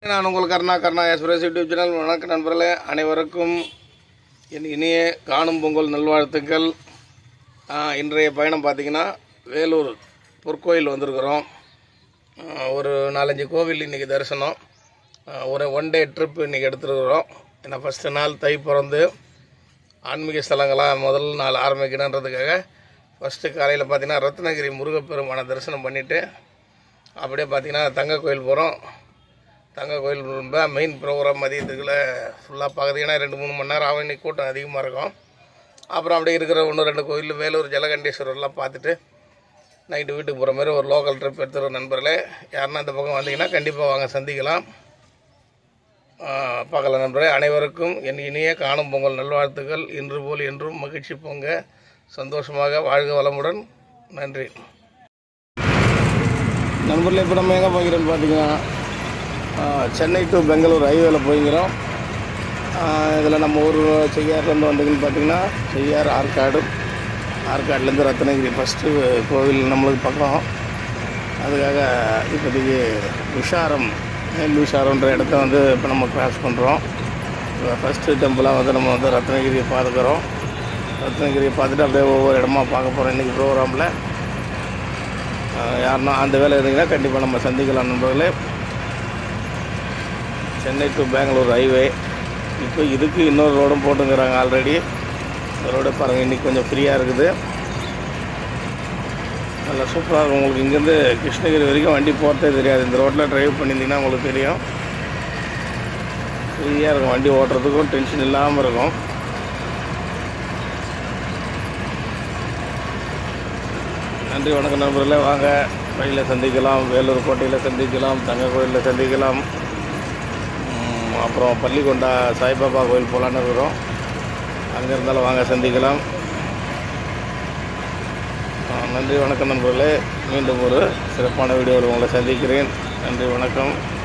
நான் உங்கள் Karuna Karuna express YouTube channel வணக்கம் நண்பர்களே அனைவருக்கும் என் இனிய காணும் பொங்கல் நல்வாழ்த்துக்கள் ஆ, இன்றைய பயணம் பார்த்திங்கன்னா வேலூர் பொற்கோயில் வந்திருக்கிறோம் ஆ, ஒரு நாலஞ்சு கோவில் இன்றைக்கி தரிசனம் ஆ, ஒரு ஒன் டே ட்ரிப் இன்றைக்கி எடுத்துருக்குறோம் ஏன்னா ஃபஸ்ட்டு நாள் தை பிறந்து ஆன்மீக ஸ்தலங்களாக முதல் நாள் ஆரம்பிக்கணுன்றதுக்காக ஃபஸ்ட்டு காலையில் பார்த்தீங்கன்னா ரத்னகிரி முருகப்பெருமான தரிசனம் பண்ணிவிட்டு அப்படியே பார்த்தீங்கன்னா தங்க கோயில் போகிறோம் தங்க கோயில் ரொம்ப மெயின் ப்ரோக்ராம் மதியத்துக்குள்ள ஃபுல்லாக பார்க்குறீங்கன்னா ரெண்டு மூணு மணி நேரம் ஆகும் இன்னைக்கு கூட்டம் அதிகமாக இருக்கும் அப்புறம் அப்படியே இருக்கிற ஒன்று ரெண்டு கோயில் வேலூர் ஜலகண்டேஸ்வரர்லாம் பார்த்துட்டு நைட்டு வீட்டுக்கு போகிற மாதிரி ஒரு லோக்கல் ட்ரிப் எடுத்துகிற நண்பர்களே யாருன்னா இந்த பக்கம் வந்தீங்கன்னா கண்டிப்பாக வாங்க சந்திக்கலாம் ஆஹ் பார்க்கலாம் நண்பர்களே அனைவருக்கும் என் இனிய காணும் பொங்கல் நல்வாழ்த்துக்கள் இன்று போல் என்றும் மகிழ்ச்சி பொங்க சந்தோஷமாக வாழ்க வளமுடன் நன்றி நண்பர்களே இப்போ நம்ம எங்கே போகிறோம்னு பார்த்தீங்கன்னா ஆஹ் சென்னை டு பெங்களூர் ஹைவேல போய்க்கிறோம் இதில் நம்ம ஊர் செய்யார்லேருந்து வந்தீங்கன்னு பார்த்தீங்கன்னா செய்யார் ஆற்காடு ஆற்காடுலேருந்து ரத்னகிரி ஃபஸ்ட்டு கோவில் நம்மளுக்கு பக்கம் அதுக்காக இப்போதைக்கு விஷாரம் மேல் விஷாரம்ன்ற இடத்த வந்து இப்போ நம்ம கிராஸ் பண்ணுறோம் ஃபஸ்ட்டு டெம்பிளாக வந்து நம்ம வந்து ரத்னகிரியை பார்த்துக்கிறோம் ரத்னகிரியை பார்த்துட்டு அப்படியே ஒவ்வொரு இடமா பார்க்க போகிறோம் இன்றைக்கி ப்ரோக்ராமில் யாருன்னா அந்த வேலை இருந்தீங்கன்னா கண்டிப்பாக நம்ம சந்திக்கலாம் நண்பர்களே சென்னை டு பெங்களூர் ஹைவே இப்போ இதுக்கு இன்னொரு ரோடும் போட்டுங்கிறாங்க ஆல்ரெடி இந்த ரோடு பாருங்கள் இன்றைக்கி கொஞ்சம் ஃப்ரீயாக இருக்குது நல்லா சூப்பராக இருக்கும் உங்களுக்கு இங்கேருந்து கிருஷ்ணகிரி வரைக்கும் வண்டி போகிறதே தெரியாது இந்த ரோட்டில் டிரைவ் பண்ணியிருந்தீங்கன்னா உங்களுக்கு தெரியும் ஃப்ரீயாக இருக்கும் வண்டி ஓட்டுறதுக்கும் டென்ஷன் இல்லாமல் இருக்கும் நன்றி வணக்கம் நண்பர்களே வாங்க வழியில் சந்திக்கலாம் வேலூர் கோட்டையில் சந்திக்கலாம் தங்க கோயிலில் சந்திக்கலாம் ம், அப்புறம் பள்ளிக்கொண்டா சாய்பாபா கோயில் போகலான்னு இருக்கிறோம் அங்கே இருந்தாலும் வாங்க சந்திக்கலாம் ஆ, நன்றி வணக்கம் நண்பர்களே மீண்டும் ஒரு சிறப்பான வீடியோவில் உங்களை சந்திக்கிறேன் நன்றி வணக்கம்